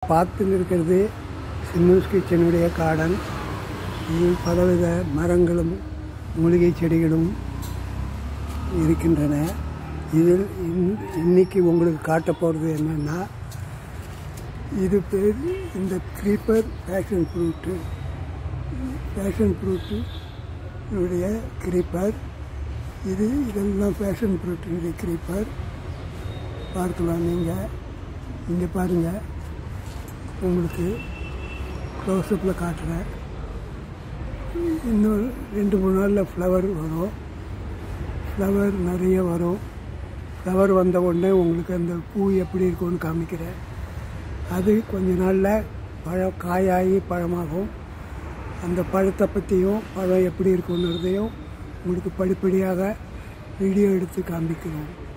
பார்த்துன்னு இருக்கிறது சிம்மூஸ் கிச்சனுடைய கார்டன் இதில் பலவித மரங்களும் மூலிகை செடிகளும் இருக்கின்றன இதில் இன்- இன்னைக்கு உங்களுக்கு காட்ட போகிறது என்னன்னா இது பேர் இந்த creeper passion fruit passion fruit உடைய க்ரீப்பர் இது இதெல்லாம் பேஷன் ஃப்ரூட்டினுடைய க்ரீப்பர் பார்க்கலாம் நீங்கள் இங்கே பாருங்கள் உங்களுக்கு க்ளோஸ்அப்பில் காட்டுறேன் இன்னும் ரெண்டு மூணு நாளில் ஃப்ளவர் வரும் ஃப்ளவர் நிறைய வரும் ஃப்ளவர் வந்த உடனே உங்களுக்கு அந்த பூ எப்படி இருக்கும்னு காமிக்கிறேன் அது கொஞ்ச நாளில் பழம் காயாகி பழமாகும் அந்த பழத்தை பற்றியும் பழம் எப்படி இருக்குங்கிறதையும் உங்களுக்கு படிப்படியாக வீடியோ எடுத்து காமிக்கிறோம்